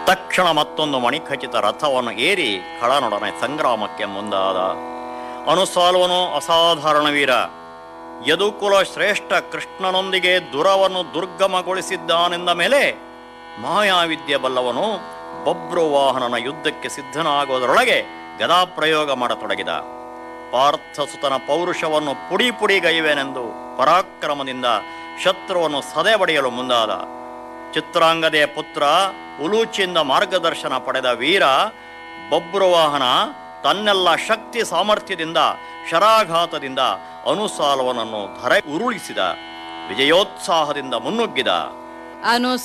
ತಕ್ಷಣ ಮತ್ತೊಂದು ಮಣಿಖಚಿತ ರಥವನ್ನು ಏರಿ ಖಳನೊಡನೆ ಸಂಗ್ರಾಮಕ್ಕೆ ಮುಂದಾದ ಅನುಸಾಲ್ವನು ಅಸಾಧಾರಣ ವೀರ ಯದುಕುಲ ಶ್ರೇಷ್ಠ ಕೃಷ್ಣನೊಂದಿಗೆ ದುರವನ್ನು ದುರ್ಗಮಗೊಳಿಸಿದ್ದಾನೆಂದ ಮೇಲೆ ಮಾಯಾವಿದ್ಯೆ ಬಲ್ಲವನು ಬಬ್ರುವಾಹನನ ಯುದ್ಧಕ್ಕೆ ಸಿದ್ಧನಾಗುವುದರೊಳಗೆ ಗದಾಪ್ರಯೋಗ ಮಾಡತೊಡಗಿದ ಪಾರ್ಥಸುತನ ಪೌರುಷವನ್ನು ಪುಡಿ ಪುಡಿಗೈಯುವೆನೆಂದು ಪರಾಕ್ರಮದಿಂದ ಶತ್ರುವನ್ನು ಸದೆ ಬಡಿಯಲು ಮುಂದಾದ ಚಿತ್ರಾಂಗದೆಯ ಪುತ್ರ ಉಲೂಚಿಯಿಂದ ಮಾರ್ಗದರ್ಶನ ಪಡೆದ ವೀರ ಬಬ್ರುವಾಹನ ತನ್ನೆಲ್ಲ ಶಕ್ತಿ ಸಾಮರ್ಥ್ಯದಿಂದ ಶರಾಘಾತದಿಂದ ಅನುಸಾಲವನನ್ನು ಧರೆ ಉರುಳಿಸಿದ ವಿಜಯೋತ್ಸಾಹದಿಂದ ಮುನ್ನುಗ್ಗಿದ ಅನು